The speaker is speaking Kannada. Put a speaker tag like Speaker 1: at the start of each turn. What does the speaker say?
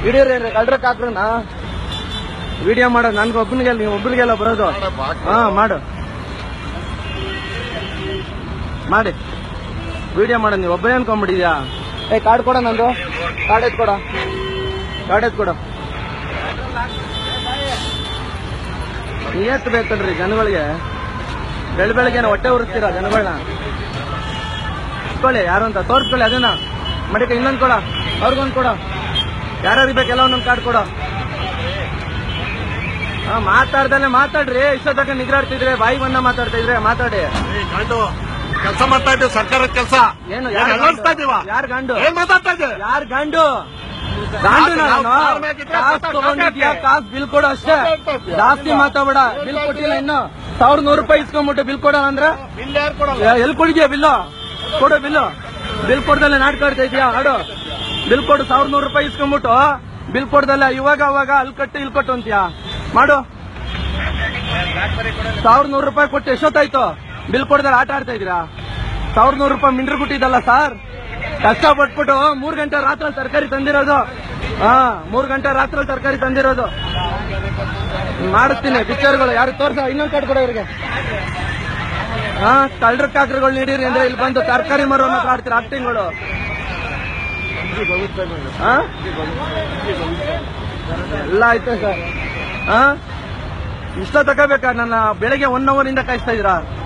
Speaker 1: ಹಿಡೀರಿ ಕಳ್ರಕ್ ಹಾಕ್ರನ ವಿಡಿಯೋ ಮಾಡೋ ನನ್ಗೆ ಒಬ್ಬನಿಗೆ ನೀವು ಒಬ್ಬರಿಗೆಲ್ಲ ಬರೋದು ಹಾ ಮಾಡು ಮಾಡಿ ವಿಡಿಯೋ ಮಾಡೋ ನೀವು ಒಬ್ಬನೇ ಅನ್ಕೊಂಡ್ಬಿಟ್ಟಿದ್ಯಾ ಏ ಕಾರ್ಡ್ ಕೊಡ ನಂದು ಕಾರ್ಡ್ ಎತ್ ಕೊಡ ಕಾರ್ಡ್ ಎತ್ ಕೊಡ ನಿಯತ್ ಬೇಕಲ್ರಿ ಜನಗಳಿಗೆ ಬೆಳ ಬೆಳಗ್ಗೆ ಹೊಟ್ಟೆ ಉರಿಸ್ತೀರಾ ಜನಗಳನ್ನ ಇಟ್ಕೊಳ್ಳಿ ಯಾರು ಅಂತ ತೋರ್ಸ್ಕೊಳ್ಳಿ ಅದನ್ನ ಮಡಿಕ ಇನ್ನೊಂದ್ ಕೊಡ ಅವ್ರಿಗೊಂದ್ ಕೊಡ ಯಾರ್ಯಾರಿಗೆ ಬೇಕೆಲ್ಲ ಒಂದೊಂದು ಕಾರ್ಡ್ ಕೊಡ ಹಾ ಮಾತಾಡ್ದಲ್ಲೇ ಮಾತಾಡ್ರಿ ಇಷ್ಟೊತ್ತಕ ನಿಗ್ರಾಡ್ತಿದ್ರೆ ಬಾಯಿ ಬಂದ ಮಾತಾಡ್ತಾ ಇದ್ರೆ ಮಾತಾಡಿ
Speaker 2: ಕೆಲಸ ಮಾಡ್ತಾ ಇದ್ದೀವಿ ಸರ್ಕಾರದ ಕೆಲಸ
Speaker 1: ಏನು
Speaker 2: ಯಾರು ಅಲ್ಲಾಡ್ಸ್ತಾ ಇದೀವ
Speaker 1: ಯಾರ್ ಗಂಡು
Speaker 2: ಏನ್ ಮಾತಾಡ್ತಾ ಇದ್ದೆ
Speaker 1: ಯಾರ್ ಗಂಡು ಗಂಡು
Speaker 2: ನಾವು
Speaker 1: ನಾನು
Speaker 2: ಕಾಲ್ ಮೇಗಿದ್ರೆ
Speaker 1: ಕಾಸ್
Speaker 2: ಮಾತಾಡ್
Speaker 1: ತಗೊಂಡಿದ್ಯಾ
Speaker 2: ಮಾತಾಡ್ತೀಯ.
Speaker 1: ಕಾಸ್ ಬಿಲ್ ಕೊಡು ಅಷ್ಟೇ
Speaker 2: ಮಾತಾಡ್ತೀಯ.
Speaker 1: ಜಾಸ್ತಿ ಮಾತಾಡ ಬಿಲ್ ಕೊಟ್ಟಿಲ್ಲ ಇನ್ನು ಸಾವಿರದ ನೂರು ರೂಪಾಯಿ ಇಸ್ಕೊಂಡ್ಬಿಟ್ಟು ಬಿಲ್ ಕೊಡ ಅಂದ್ರೆ
Speaker 2: ಬಿಲ್ ಯಾರು ಕೊಡಲ್ಲ
Speaker 1: ಎಲ್ಲಿ ಕೊಡಿದ್ಯಾ ಬಿಲ್ಲು ಕೊಡು ಬಿಲ್ಲು ಬಿಲ್ ಕೊಡ್ದಲ್ಲ ನಾಟಕ ಆಡ್ತಾ ಇದೀಯಾ ಆಡು ಬಿಲ್ ಕೊಡು ಸಾವಿರದ ನೂರು ರೂಪಾಯಿ ಇಸ್ಕೊಂಡ್ಬಿಟ್ಟು ಬಿಲ್ ಕೊಡ್ದಲ್ಲ ಇವಾಗ ಅವಾಗ ಅಲ್ಲಿ ಕಟ್ಟು ಇಲ್ಲಿ ಕೊಟ್ಟು ಅಂತೀಯಾ ಮಾಡು ಸಾವಿರದ ನೂರು ರೂಪಾಯಿ ಕೊಟ್ಟು ಎಷ್ಟೊತ್ತಾಯ್ತು ಬಿಲ್ ಕೊಡ್ದಲ್ಲ ಆಟ ಆಡ್ತಾ ಇದೀರಾ ಸಾವಿರದ ನೂರು ರೂಪಾಯಿ ಮಿಂಡ್ರು ಕೊಟ್ಟಿದ್ದಲ್ಲ ಸರ್ ಕಷ್ಟ ಪಟ್ಬಿಟ್ಟು ಮೂರ್ ಗಂಟೆ ರಾತ್ರಿ ತರಕಾರಿ ತಂದಿರೋದು ಹಾ ಮೂರ್ ಗಂಟೆ ರಾತ್ರಿ ತರಕಾರಿ ತಂದಿರೋದು ಮಾಡಿಸ್ತೀನಿ ಪಿಕ್ಚರ್ಗಳು ಯಾರು ತೋರ್ಸ ಇನ್ನೊಂದು ಕಾರ್ಡ್ ಕೊಡ ಇವ್ರಿಗೆ ಹಾ ಕಳ್ರ ಕಾಕ್ರಗಳು ನೀಡಿರಿ ಅಂದ್ರೆ ಇಲ್ಲಿ ಬಂದು ತರಕಾರಿ ಮರವನ್ನ ಕಾಡ್ತೀರ ಆಕ್ಟಿಂಗ್ಗಳು ಹಾ? ಎಲ್ಲ ಆಯ್ತು ಸರ್ ಹಾ ಇಷ್ಟ ತಗೋಬೇಕಾ ನನ್ನ ಬೆಳಿಗ್ಗೆ ಒನ್ ಅವರ್ ಇಂದ ಕಾಯಿಸ್ತಾ ಇದೀರಾ